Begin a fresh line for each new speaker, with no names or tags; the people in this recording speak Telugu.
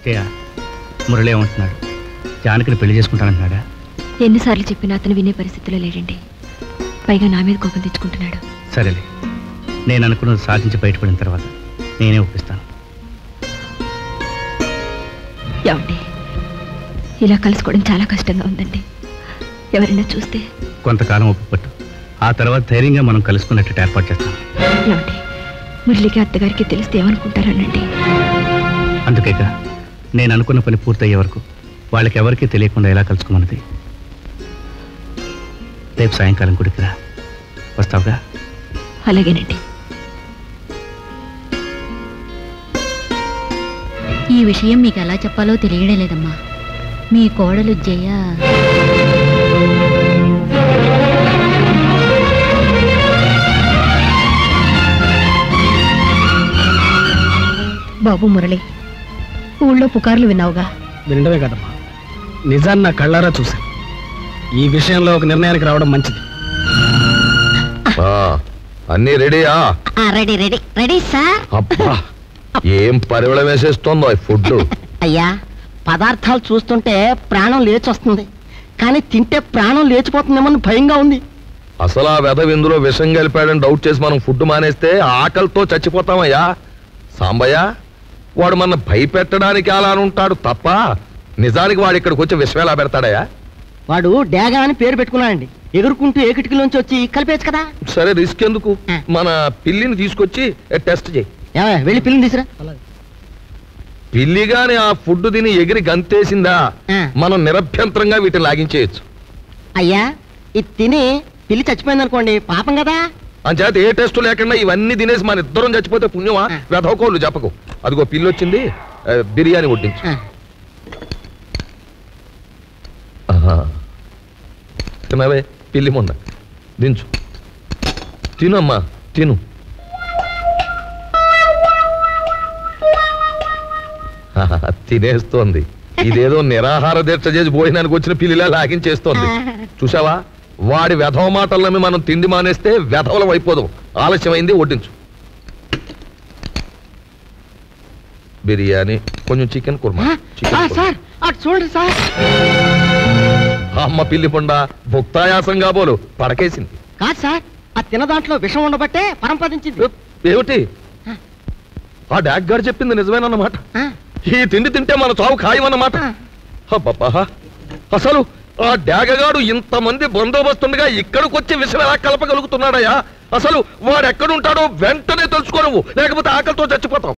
జయ మురళి ఏమంటున్నాడు జానకిని పెళ్లి చేసుకుంటానంటున్నాడా
ఎన్నిసార్లు చెప్పినా అతను వినే పరిస్థితిలో లేడండి పైగా నా మీద కోపం తెచ్చుకుంటున్నాడు
సరేలే నేను అనుకున్నది సాధించి బయటపడిన తర్వాత నేనే ఒప్పిస్తాను
ఏమండి ఇలా కలుసుకోవడం చాలా కష్టంగా ఉందండి ఎవరైనా చూస్తే
కొంతకాలం ఒప్పుపట్టు ఆ తర్వాత ధైర్యంగా మనం కలుసుకున్నట్టు ఏర్పాటు చేస్తాను
ఏమండి మురళికి అత్తగారికి తెలిస్తే ఏమనుకుంటారనండి
అందుకేక నేను అనుకున్న పని పూర్తయ్యే వరకు వాళ్ళకి ఎవరికీ తెలియకుండా ఎలా కలుసుకోమన్నది రేపు సాయంకాలం గుడికి రా వస్తావుగా
అలాగేనండి
ఈ విషయం మీకు ఎలా చెప్పాలో తెలియడం లేదమ్మా మీ కోడలు జయ
బాబు మురళి ఊళ్ళో పుకార్లు విన్నావుగా
వినడమే కదమ్మా నిజాన్ని నా కళ్ళారా చూశాను ఈ విషయంలో ఒక నిర్ణయానికి రావడం మంచిది
ఆ, అన్నీ రెడీయా
రెడీ రెడీ రెడీ సార్
అబ్బా ఏం పరిమళం వేసేస్తోందో ఈ ఫుడ్
అయ్యా పదార్థాలు చూస్తుంటే ప్రాణం లేచొస్తుంది కానీ తింటే ప్రాణం లేచిపోతుందేమని భయంగా ఉంది
అసలు ఆ వెధ ఇందులో విషం కలిపాడని డౌట్ చేసి మనం ఫుడ్ మానేస్తే ఆకలితో చచ్చిపోతామయ్యా సాంబయ్య వాడు మన భయపెట్టడానికి అలా ఉంటాడు తప్ప నిజానికి వాడు ఇక్కడికి వచ్చి విషం ఎలా పెడతాడయ్యా
వాడు డేగా అని పేరు పెట్టుకున్నాడండి ఎగురుకుంటూ ఏ కిటికీలోంచి వచ్చి కలిపేచ్చు కదా
సరే రిస్క్ ఎందుకు మన పిల్లిని తీసుకొచ్చి ఏ, టెస్ట్ చేయి
ఏమయ్య, వెళ్ళి పిల్లని తీసురా
పిల్లి గాని ఆ ఫుడ్ తిని ఎగిరి గంతేసిందా
ఆ.
మనం నిరభ్యంతరంగా వీటిని లాగించేయచ్చు
అయ్యా ఇది తిని పిల్లి చచ్చిపోయింది అనుకోండి పాపం కదా
అంచేత ఏ టెస్ట్ లేకుండా ఇవన్నీ తినేసి మన ఇద్దరం చచ్చిపోతే పుణ్యమా
ఆ.
వెధవకోళ్ళు చెప్పకు అదిగో పిల్లి వచ్చింది ఆ, బిర్యానీ వడ్డించు
ఆ,
ఆహా. తినవే పిల్లి మొన్న దించు తినమ్మా తిను ఆహా, తినేస్తోంది ఇదేదో నిరాహార దీక్ష చేసి భోజనానికి వచ్చిన పిల్లిలా లాగించేస్తోంది చూసావా వాడి వెధవ మాటలు నమ్మి మనం తిండి మానేస్తే వెధవలం అయిపోదాం ఆలస్యమైంది వడ్డించు బిర్యానీ కొంచెం చికెన్ కుర్మా
ఆ,
చికెన్
ఆ,
కుర్మా.
సార్ అటు చూడండి సార్
అమ్మ పిల్లి పొండ భుక్తాయాసంగా బోలు పడకేసింది
కాదు సార్ ఆ తిన దాంట్లో విషం ఉండబట్టే పరంపదించింది
ఉప్, ఏమిటి ఆ డాక్ గారు చెప్పింది నిజమేనన్నమాట
ఆ,
ఈ తిండి తింటే మన చావు ఖాయమన్నమాట అబ్బబ్బా. అసలు ఆ డాగగాడు ఇంతమంది బందోబస్తుండగా ఇక్కడికి వచ్చి విషయం ఎలా కలపగలుగుతున్నాడయ్యా అసలు వాడు ఎక్కడుంటాడో వెంటనే తెలుసుకోనవు లేకపోతే ఆకలితో చచ్చిపోతాం